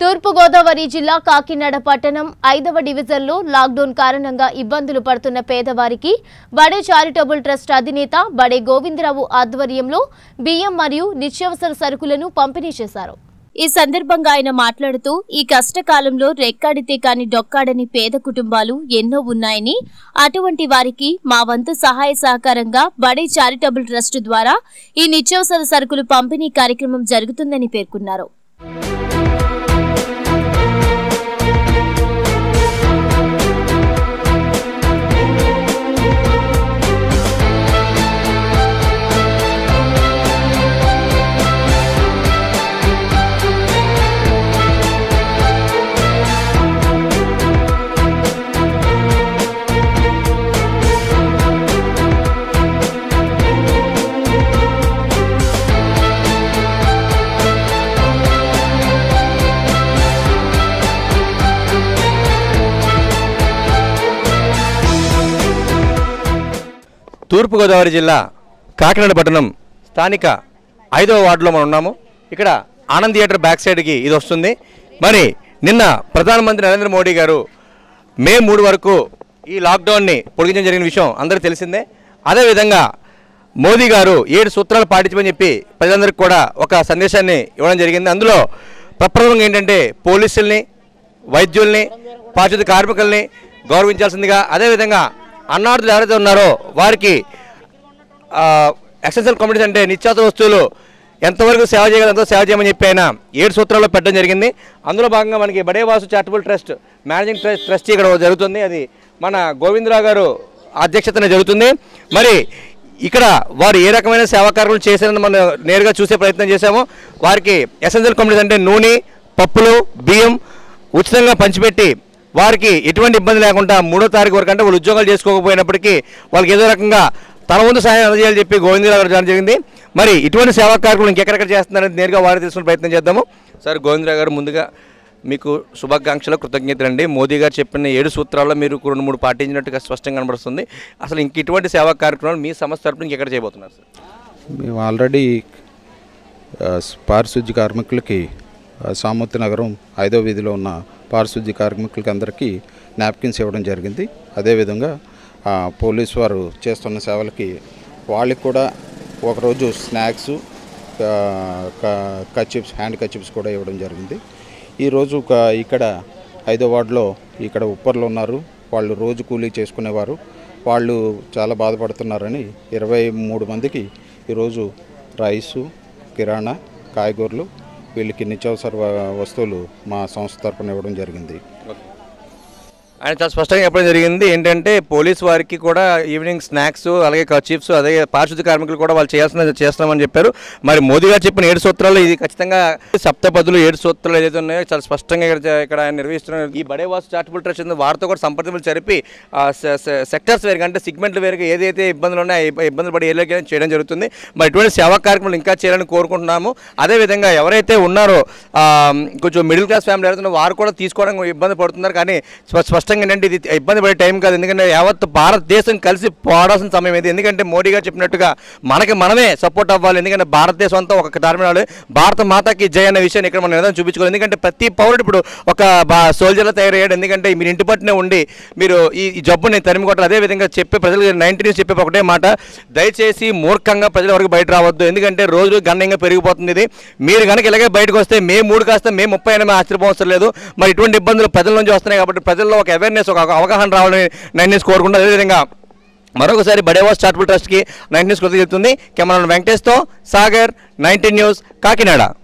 తూర్పుగోదావరి జిల్లా కాకినాడ పట్టణం ఐదవ డివిజన్లో లాక్డౌన్ కారణంగా ఇబ్బందులు పడుతున్న పేదవారికి బడే చారిటబుల్ ట్రస్ట్ అధినేత బడే గోవిందరావు ఆధ్వర్యంలో బియ్యం మరియు నిత్యావసర సరుకులను పంపిణీ చేశారు ఈ సందర్భంగా ఆయన మాట్లాడుతూ ఈ కష్టకాలంలో రెక్కాడితే కాని డొక్కాడని పేద కుటుంబాలు ఎన్నో ఉన్నాయని అటువంటి వారికి మా వంతు సహాయ సహకారంగా బడే చారిటబుల్ ట్రస్ట్ ద్వారా ఈ నిత్యావసర సరుకులు పంపిణీ కార్యక్రమం జరుగుతుందని పేర్కొన్నారు తూర్పుగోదావరి జిల్లా కాకినాడ పట్టణం స్థానిక ఐదవ వార్డులో మనం ఉన్నాము ఇక్కడ ఆనంద్ థియేటర్ బ్యాక్ సైడ్కి ఇది వస్తుంది మరి నిన్న ప్రధానమంత్రి నరేంద్ర మోడీ గారు మే మూడు వరకు ఈ లాక్డౌన్ని పొడిగించడం జరిగిన విషయం అందరికీ తెలిసిందే అదేవిధంగా మోదీ గారు ఏడు సూత్రాలు పాటించమని చెప్పి ప్రజలందరికీ కూడా ఒక సందేశాన్ని ఇవ్వడం జరిగింది అందులో ప్రప్రథమంగా ఏంటంటే పోలీసుల్ని వైద్యుల్ని పారిశుద్ధ కార్మికుల్ని గౌరవించాల్సిందిగా అదేవిధంగా అన్నార్థులు ఎవరైతే ఉన్నారో వారికి ఎక్సెన్షియల్ కమ్యూనిటీస్ అంటే నిత్యావసర వస్తువులు ఎంతవరకు సేవ చేయగలరు ఎంతో సేవ చేయమని చెప్పి ఆయన ఏడు సూత్రాల్లో పెట్టడం జరిగింది అందులో భాగంగా మనకి Badevasu charitable trust managing trust trustee ఇక్కడ జరుగుతుంది అది మన గోవిందరావు గారు అధ్యక్షతన జరుగుతుంది మరి ఇక్కడ వారు ఏ రకమైన సేవా కార్యక్రమాలు చేశారని మనం నేరుగా చూసే ప్రయత్నం చేశాము వారికి ఎసెన్షియల్ కమ్యూనిటీస్ అంటే నూనె పప్పులు బియ్యం ఉచితంగా పంచిపెట్టి వారికి ఎటువంటి ఇబ్బంది లేకుండా మూడో తారీఖు వరకు అంటే వాళ్ళు ఉద్యోగాలు చేసుకోకపోయినప్పటికీ వాళ్ళకి ఏదో రకంగా తన ముందు సహాయం అందజేయాలని చెప్పి గోవిందరావు గారు చేయడం జరిగింది మరి ఇటువంటి సేవా కార్యక్రమం ఇంకెక్కడెక్కడ చేస్తున్నారని నేరుగా వారు తెలుసుకునే ప్రయత్నం చేద్దాము సార్ గోవిందరావు గారు ముందుగా మీకు శుభాకాంక్షలు కృతజ్ఞతలండి మోదీ గారు చెప్పిన ఏడు సూత్రాల్లో మీరు రెండు మూడు పాటించినట్టుగా స్పష్టంగా కనబడుతుంది అసలు ఇంక ఇటువంటి సేవా కార్యక్రమాలు మీ సంస్థ తరపున ఇంకెక్కడ చేయబోతున్నారు సార్ మేము ఆల్రెడీ ఆ, పారిశుద్ధ్య కార్మికులకి ఆ, సామూర్తి నగరం ఐదో వీధిలో ఉన్న పారిశుద్ధ్య కార్మికులకి అందరికీ నాప్కిన్స్ ఇవ్వడం జరిగింది అదేవిధంగా ఆ, పోలీస్ వారు చేస్తున్న సేవలకి వాళ్ళకి కూడా ఒకరోజు స్నాక్స్ కచిప్స్ హ్యాండ్ కచిప్స్ కూడా ఇవ్వడం జరిగింది ఈరోజు ఒక ఇక్కడ ఐదో వార్డులో ఇక్కడ ఉప్పర్లు ఉన్నారు వాళ్ళు రోజు కూలీ చేసుకునేవారు వాళ్ళు చాలా బాధపడుతున్నారని ఇరవై మూడు మందికి ఈరోజు రైసు కిరాణా కాయగూరలు వీళ్ళకి నిత్యావసర వ- వస్తువులు మా సంస్థ తరపున ఇవ్వడం జరిగింది ఆయన చాలా స్పష్టంగా చెప్పడం జరిగింది ఏంటంటే పోలీస్ వారికి కూడా ఈవినింగ్ స్నాక్స్ అలాగే చీఫ్స్ అదే పారిశుద్ధ్య కార్మికులు కూడా వాళ్ళు చేయాల్సిన చేస్తామని చెప్పారు మరి మోదీ గారు చెప్పిన ఏడు సూత్రాలు ఇది ఖచ్చితంగా సప్తపదులు ఏడు సూత్రాలు ఏదైతే ఉన్నాయో చాలా స్పష్టంగా ఇక్కడ ఇక్కడ ఆయన నిర్వహిస్తున్నారు ఈ బడేవాస్ చారిటబుల్ ట్రస్ట్ ఉంది వారితో కూడా సంప్రదింపులు జరిపి ఆ, సె- సె- సెక్టర్స్ వేరుగా అంటే సిగ్మెంట్లు వేరుగా ఏదైతే ఇబ్బందులు ఉన్నాయో ఆ ఇబ్బ- ఇబ్బందులు పడి ఏరియాకి చేయడం జరుగుతుంది మరి ఇటువంటి సేవా కార్యక్రమాలు ఇంకా చేయాలని కోరుకుంటున్నాము అదేవిధంగా ఎవరైతే ఉన్నారో ఆ, కొంచెం మిడిల్ క్లాస్ ఫ్యామిలీ ఎవరైతే ఉన్నారో వారు కూడా తీసుకోవడం ఇబ్బంది పడుతున్నారు కానీ స్ప- స్పష్టంగా ఏంటంటే ఇది ఇబ్బంది పడే టైం కాదు ఎందుకంటే యావత్ భారతదేశం కలిసి పోరాడాల్సిన సమయం ఇది ఎందుకంటే మోడీ గారు చెప్పినట్టుగా మనకి మనమే సపోర్ట్ అవ్వాలి ఎందుకంటే భారతదేశం అంతా ఒక టర్మినాల్ భారత మాతకి జయ అనే విషయాన్ని ఇక్కడ మనం ఏదైనా చూపించుకోవాలి ఎందుకంటే ప్రతి పౌరుడు ఇప్పుడు ఒక బా సోల్జర్లో తయారయ్యాడు ఎందుకంటే మీరు ఇంటి పట్టునే ఉండి మీరు ఈ ఈ జబ్బుని తరిమి కొట్టాలి అదేవిధంగా చెప్పే ప్రజలకు నైన్టీ న్యూస్ చెప్పే ఒకటే మాట దయచేసి మూర్ఖంగా ప్రజల వరకు బయట రావద్దు ఎందుకంటే రోజు గణనీయంగా పెరిగిపోతుంది ఇది మీరు కనుక ఇలాగే బయటకు వస్తే మే మూడు కాస్త మే ముప్పై అయినా ఆశ్చర్యపోవసరం లేదు మరి ఇటువంటి ఇబ్బందులు ప్రజల నుంచి వస్తున్నాయి కాబట్టి ప్రజల్లో ఒక అవేర్నెస్ ఒక అవగాహన రావాలని నైన్ న్యూస్ కోరుకుంటారు అదేవిధంగా మరొకసారి బడేవాస్ చారిటబుల్ ట్రస్ట్కి నైన్ న్యూస్ కృతజ్ఞత చెప్తుంది కెమెరా వెంకటేష్తో సాగర్ నైన్టీన్ న్యూస్ కాకినాడ